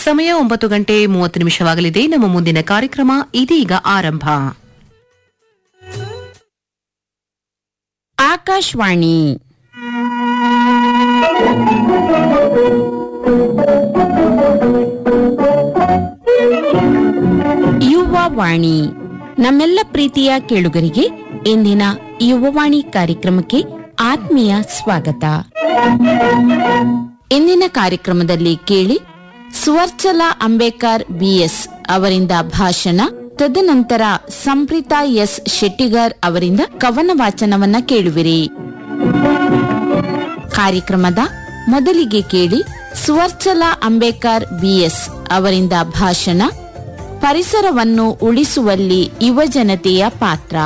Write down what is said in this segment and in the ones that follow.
ಸಮಯ ಒಂಬತ್ತು ಗಂಟೆ ಮೂವತ್ತು ನಿಮಿಷವಾಗಲಿದೆ ನಮ್ಮ ಮುಂದಿನ ಕಾರ್ಯಕ್ರಮ ಇದೀಗ ಆರಂಭ ಆಕಾಶವಾಣಿ ಯುವವಾಣಿ ನಮ್ಮೆಲ್ಲ ಪ್ರೀತಿಯ ಕೇಳುಗರಿಗೆ ಇಂದಿನ ಯುವವಾಣಿ ಕಾರ್ಯಕ್ರಮಕ್ಕೆ ಆತ್ಮೀಯ ಸ್ವಾಗತ ಇಂದಿನ ಕಾರ್ಯಕ್ರಮದಲ್ಲಿ ಕೇಳಿ ಸುವರ್ಚಲ ಅಂಬೇಕರ್ ಬಿಎಸ್ ಅವರಿಂದ ಭಾಷಣ ತದನಂತರ ಸಂಪ್ರೀತಾ ಎಸ್ ಶೆಟ್ಟಿಗಾರ್ ಅವರಿಂದ ಕವನ ವಾಚನವನ್ನ ಕೇಳುವಿರಿ ಕಾರ್ಯಕ್ರಮದ ಮೊದಲಿಗೆ ಕೇಳಿ ಸುವರ್ಚಲ ಅಂಬೇಕರ್ ಬಿಎಸ್ ಅವರಿಂದ ಭಾಷಣ ಪರಿಸರವನ್ನು ಉಳಿಸುವಲ್ಲಿ ಯುವಜನತೆಯ ಪಾತ್ರ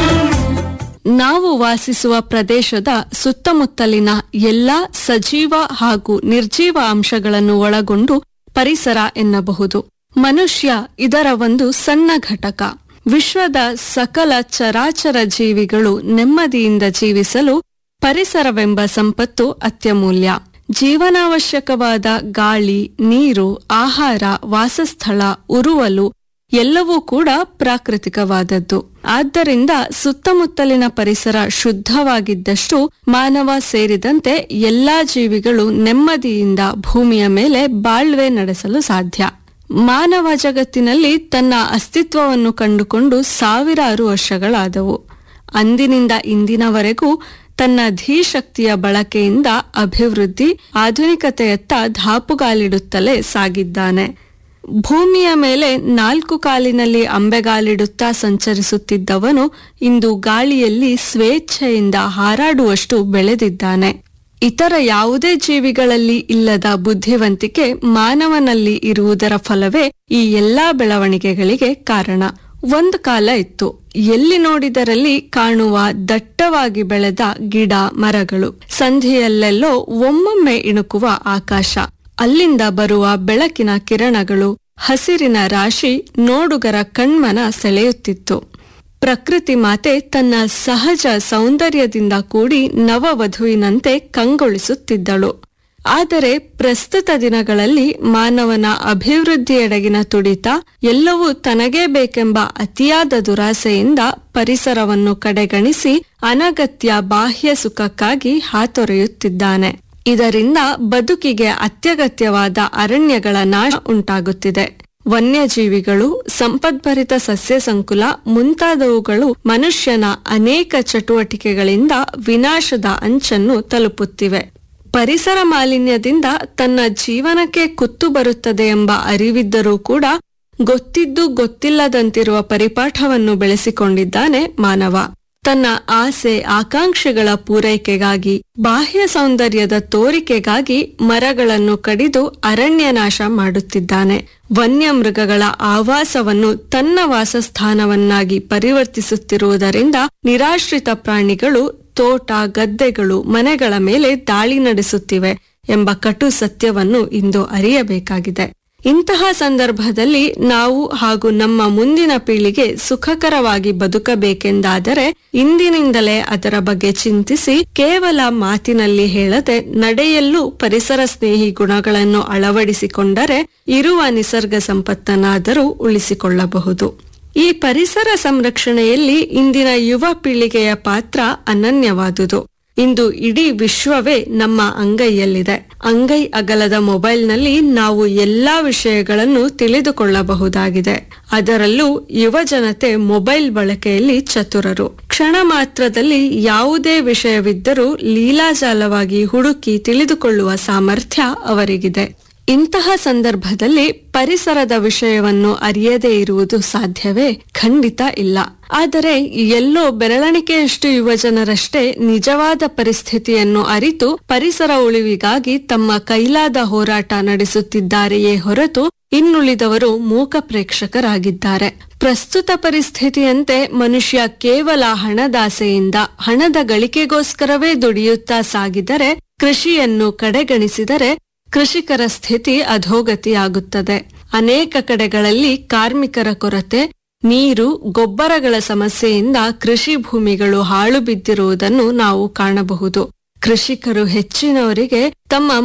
ನಾವು ವಾಸಿಸುವ ಪ್ರದೇಶದ ಸುತ್ತಮುತ್ತಲಿನ ಎಲ್ಲಾ ಸಜೀವ ಹಾಗೂ ನಿರ್ಜೀವ ಅಂಶಗಳನ್ನು ಒಳಗೊಂಡು ಪರಿಸರ ಎನ್ನಬಹುದು ಮನುಷ್ಯ ಇದರ ಒಂದು ಸಣ್ಣ ಘಟಕ ವಿಶ್ವದ ಸಕಲ ಚರಾಚರ ಜೀವಿಗಳು ನೆಮ್ಮದಿಯಿಂದ ಜೀವಿಸಲು ಪರಿಸರವೆಂಬ ಸಂಪತ್ತು ಅತ್ಯಮೂಲ್ಯ ಜೀವನಾವಶ್ಯಕವಾದ ಗಾಳಿ ನೀರು ಆಹಾರ ವಾಸಸ್ಥಳ ಉರುವಲು ಎಲ್ಲವೂ ಕೂಡ ಪ್ರಾಕೃತಿಕವಾದದ್ದು ಆದ್ದರಿಂದ ಸುತ್ತಮುತ್ತಲಿನ ಪರಿಸರ ಶುದ್ಧವಾಗಿದ್ದಷ್ಟು ಮಾನವ ಸೇರಿದಂತೆ ಎಲ್ಲಾ ಜೀವಿಗಳು ನೆಮ್ಮದಿಯಿಂದ ಭೂಮಿಯ ಮೇಲೆ ಬಾಳ್ವೆ ನಡೆಸಲು ಸಾಧ್ಯ ಮಾನವ ಜಗತ್ತಿನಲ್ಲಿ ತನ್ನ ಅಸ್ತಿತ್ವವನ್ನು ಕಂಡುಕೊಂಡು ಸಾವಿರಾರು ವರ್ಷಗಳಾದವು ಅಂದಿನಿಂದ ಇಂದಿನವರೆಗೂ ತನ್ನ ಧೀಶಕ್ತಿಯ ಬಳಕೆಯಿಂದ ಅಭಿವೃದ್ಧಿ ಆಧುನಿಕತೆಯತ್ತ ಧಾಪುಗಾಲಿಡುತ್ತಲೇ ಸಾಗಿದ್ದಾನೆ ಭೂಮಿಯ ಮೇಲೆ ನಾಲ್ಕು ಕಾಲಿನಲ್ಲಿ ಅಂಬೆಗಾಲಿಡುತ್ತಾ ಸಂಚರಿಸುತ್ತಿದ್ದವನು ಇಂದು ಗಾಳಿಯಲ್ಲಿ ಸ್ವೇಚ್ಛೆಯಿಂದ ಹಾರಾಡುವಷ್ಟು ಬೆಳೆದಿದ್ದಾನೆ ಇತರ ಯಾವುದೇ ಜೀವಿಗಳಲ್ಲಿ ಇಲ್ಲದ ಬುದ್ಧಿವಂತಿಕೆ ಮಾನವನಲ್ಲಿ ಇರುವುದರ ಫಲವೇ ಈ ಎಲ್ಲಾ ಬೆಳವಣಿಗೆಗಳಿಗೆ ಕಾರಣ ಒಂದು ಕಾಲ ಇತ್ತು ಎಲ್ಲಿ ನೋಡಿದರಲ್ಲಿ ಕಾಣುವ ದಟ್ಟವಾಗಿ ಬೆಳೆದ ಗಿಡ ಮರಗಳು ಸಂಧಿಯಲ್ಲೆಲ್ಲೋ ಒಮ್ಮೊಮ್ಮೆ ಇಣುಕುವ ಆಕಾಶ ಅಲ್ಲಿಂದ ಬರುವ ಬೆಳಕಿನ ಕಿರಣಗಳು ಹಸಿರಿನ ರಾಶಿ ನೋಡುಗರ ಕಣ್ಮನ ಸೆಳೆಯುತ್ತಿತ್ತು ಪ್ರಕೃತಿ ಮಾತೆ ತನ್ನ ಸಹಜ ಸೌಂದರ್ಯದಿಂದ ಕೂಡಿ ನವವಧುವಿನಂತೆ ಕಂಗೊಳಿಸುತ್ತಿದ್ದಳು ಆದರೆ ಪ್ರಸ್ತುತ ದಿನಗಳಲ್ಲಿ ಮಾನವನ ಅಭಿವೃದ್ಧಿಯೆಡೆಗಿನ ತುಡಿತ ಎಲ್ಲವೂ ತನಗೇ ಬೇಕೆಂಬ ಅತಿಯಾದ ದುರಾಸೆಯಿಂದ ಪರಿಸರವನ್ನು ಕಡೆಗಣಿಸಿ ಅನಗತ್ಯ ಬಾಹ್ಯ ಸುಖಕ್ಕಾಗಿ ಹಾತೊರೆಯುತ್ತಿದ್ದಾನೆ ಇದರಿಂದ ಬದುಕಿಗೆ ಅತ್ಯಗತ್ಯವಾದ ಅರಣ್ಯಗಳ ನಾಶ ಉಂಟಾಗುತ್ತಿದೆ ವನ್ಯಜೀವಿಗಳು ಸಂಪದ್ಭರಿತ ಸಸ್ಯ ಸಂಕುಲ ಮುಂತಾದವುಗಳು ಮನುಷ್ಯನ ಅನೇಕ ಚಟುವಟಿಕೆಗಳಿಂದ ವಿನಾಶದ ಅಂಚನ್ನು ತಲುಪುತ್ತಿವೆ ಪರಿಸರ ಮಾಲಿನ್ಯದಿಂದ ತನ್ನ ಜೀವನಕ್ಕೆ ಕುತ್ತು ಬರುತ್ತದೆ ಎಂಬ ಅರಿವಿದ್ದರೂ ಕೂಡ ಗೊತ್ತಿದ್ದು ಗೊತ್ತಿಲ್ಲದಂತಿರುವ ಪರಿಪಾಠವನ್ನು ಬೆಳೆಸಿಕೊಂಡಿದ್ದಾನೆ ಮಾನವ ತನ್ನ ಆಸೆ ಆಕಾಂಕ್ಷೆಗಳ ಪೂರೈಕೆಗಾಗಿ ಬಾಹ್ಯ ಸೌಂದರ್ಯದ ತೋರಿಕೆಗಾಗಿ ಮರಗಳನ್ನು ಕಡಿದು ಅರಣ್ಯನಾಶ ಮಾಡುತ್ತಿದ್ದಾನೆ ವನ್ಯಮೃಗಗಳ ಆವಾಸವನ್ನು ತನ್ನ ವಾಸಸ್ಥಾನವನ್ನಾಗಿ ಪರಿವರ್ತಿಸುತ್ತಿರುವುದರಿಂದ ನಿರಾಶ್ರಿತ ಪ್ರಾಣಿಗಳು ತೋಟ ಗದ್ದೆಗಳು ಮನೆಗಳ ಮೇಲೆ ದಾಳಿ ನಡೆಸುತ್ತಿವೆ ಎಂಬ ಕಟು ಸತ್ಯವನ್ನು ಇಂದು ಅರಿಯಬೇಕಾಗಿದೆ ಇಂತಹ ಸಂದರ್ಭದಲ್ಲಿ ನಾವು ಹಾಗೂ ನಮ್ಮ ಮುಂದಿನ ಪೀಳಿಗೆ ಸುಖಕರವಾಗಿ ಬದುಕಬೇಕೆಂದಾದರೆ ಇಂದಿನಿಂದಲೇ ಅದರ ಬಗ್ಗೆ ಚಿಂತಿಸಿ ಕೇವಲ ಮಾತಿನಲ್ಲಿ ಹೇಳದೆ ನಡೆಯಲ್ಲೂ ಪರಿಸರ ಸ್ನೇಹಿ ಗುಣಗಳನ್ನು ಅಳವಡಿಸಿಕೊಂಡರೆ ಇರುವ ನಿಸರ್ಗ ಸಂಪತ್ತನ್ನಾದರೂ ಉಳಿಸಿಕೊಳ್ಳಬಹುದು ಈ ಪರಿಸರ ಸಂರಕ್ಷಣೆಯಲ್ಲಿ ಇಂದಿನ ಯುವ ಪೀಳಿಗೆಯ ಪಾತ್ರ ಅನನ್ಯವಾದುದು ಇಂದು ಇಡೀ ವಿಶ್ವವೇ ನಮ್ಮ ಅಂಗೈಯಲ್ಲಿದೆ ಅಂಗೈ ಅಗಲದ ಮೊಬೈಲ್ನಲ್ಲಿ ನಾವು ಎಲ್ಲಾ ವಿಷಯಗಳನ್ನು ತಿಳಿದುಕೊಳ್ಳಬಹುದಾಗಿದೆ ಅದರಲ್ಲೂ ಯುವ ಜನತೆ ಮೊಬೈಲ್ ಬಳಕೆಯಲ್ಲಿ ಚತುರರು ಕ್ಷಣ ಮಾತ್ರದಲ್ಲಿ ಯಾವುದೇ ವಿಷಯವಿದ್ದರೂ ಲೀಲಾಜಾಲವಾಗಿ ಹುಡುಕಿ ತಿಳಿದುಕೊಳ್ಳುವ ಸಾಮರ್ಥ್ಯ ಅವರಿಗಿದೆ ಇಂತಹ ಸಂದರ್ಭದಲ್ಲಿ ಪರಿಸರದ ವಿಷಯವನ್ನು ಅರಿಯದೇ ಇರುವುದು ಸಾಧ್ಯವೇ ಖಂಡಿತ ಇಲ್ಲ ಆದರೆ ಎಲ್ಲೋ ಬೆರಳಿಕೆಯಷ್ಟು ಯುವಜನರಷ್ಟೇ ನಿಜವಾದ ಪರಿಸ್ಥಿತಿಯನ್ನು ಅರಿತು ಪರಿಸರ ಉಳಿವಿಗಾಗಿ ತಮ್ಮ ಕೈಲಾದ ಹೋರಾಟ ನಡೆಸುತ್ತಿದ್ದಾರೆಯೇ ಹೊರತು ಇನ್ನುಳಿದವರು ಮೂಕ ಪ್ರೇಕ್ಷಕರಾಗಿದ್ದಾರೆ ಪ್ರಸ್ತುತ ಪರಿಸ್ಥಿತಿಯಂತೆ ಮನುಷ್ಯ ಕೇವಲ ಹಣದಾಸೆಯಿಂದ ಹಣದ ಗಳಿಕೆಗೋಸ್ಕರವೇ ದುಡಿಯುತ್ತಾ ಸಾಗಿದರೆ ಕೃಷಿಯನ್ನು ಕಡೆಗಣಿಸಿದರೆ ಕೃಷಿಕರ ಸ್ಥಿತಿ ಅಧೋಗತಿಯಾಗುತ್ತದೆ ಅನೇಕ ಕಡೆಗಳಲ್ಲಿ ಕಾರ್ಮಿಕರ ಕೊರತೆ ನೀರು ಗೊಬ್ಬರಗಳ ಸಮಸ್ಯೆಯಿಂದ ಕೃಷಿ ಭೂಮಿಗಳು ಹಾಳು ಬಿದ್ದಿರುವುದನ್ನು ನಾವು ಕಾಣಬಹುದು ಕೃಷಿಕರು ಹೆಚ್ಚಿನವರಿಗೆ ತಮ್ಮ